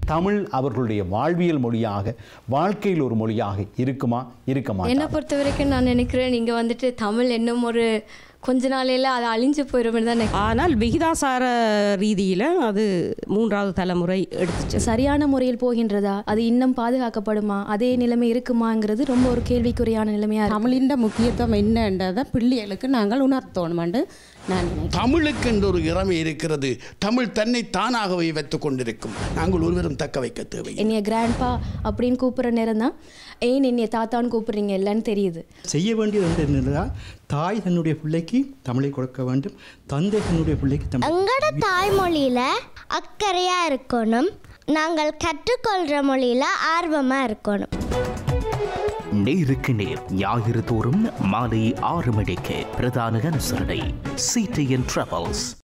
தமிழ் அவர்களுடைய வாழ்வியல் மொழியாக வாழ்க்கையில் ஒரு மொழியாக இருக்குமா இருக்க என்னை மாட்டா பொறுத்த வரைக்கும் நான் நினைக்கிறேன் நீங்கள் வந்துட்டு தமிழ் இன்னும் ஒரு கொஞ்ச நாளையில அது அழிஞ்சு போயிடும் தான் ஆனால் விகிதாசார ரீதியில் அது மூன்றாவது தலைமுறை எடுத்துச்சு சரியான முறையில் போகின்றதா அது இன்னும் பாதுகாக்கப்படுமா அதே நிலைமை இருக்குமாங்கிறது ரொம்ப ஒரு கேள்விக்குறியான நிலைமையா இருக்கு தமிழின் முக்கியத்துவம் என்னன்றதை பிள்ளைகளுக்கு நாங்கள் உணர்த்தணுமென்று நான் நினைக்கிறேன் தமிழுக்கு என்ற ஒரு இறமை இருக்கிறது தமிழ் தன்னை தானாகவே வைத்துக் கொண்டிருக்கும் நாங்கள் ஒருவரும் தக்க வைக்க தேவை என்னைய கிராண்ட்பா அப்படின்னு கூப்பிட்ற நேரம் தான் ஏன் என்னைய தாத்தான்னு கூப்பிடுறீங்க இல்லைன்னு தெரியுது செய்ய வேண்டியது ஒன்று என்னென்றால் தாய் தன்னுடைய பிள்ளைக்கு தமிழை கொடுக்க வேண்டும் தந்தை தன்னுடைய பிள்ளைக்கு தமிழ் எங்களோட தாய்மொழியில் அக்கறையாக இருக்கணும் நாங்கள் கற்றுக்கொள்கிற மொழியில் ஆர்வமாக இருக்கணும் நேருக்கு நேர் ஞாயிறு தோறும் மாலை ஆறு மணிக்கு பிரதான அனுசரணை சிடிஎன் டிராவல்ஸ்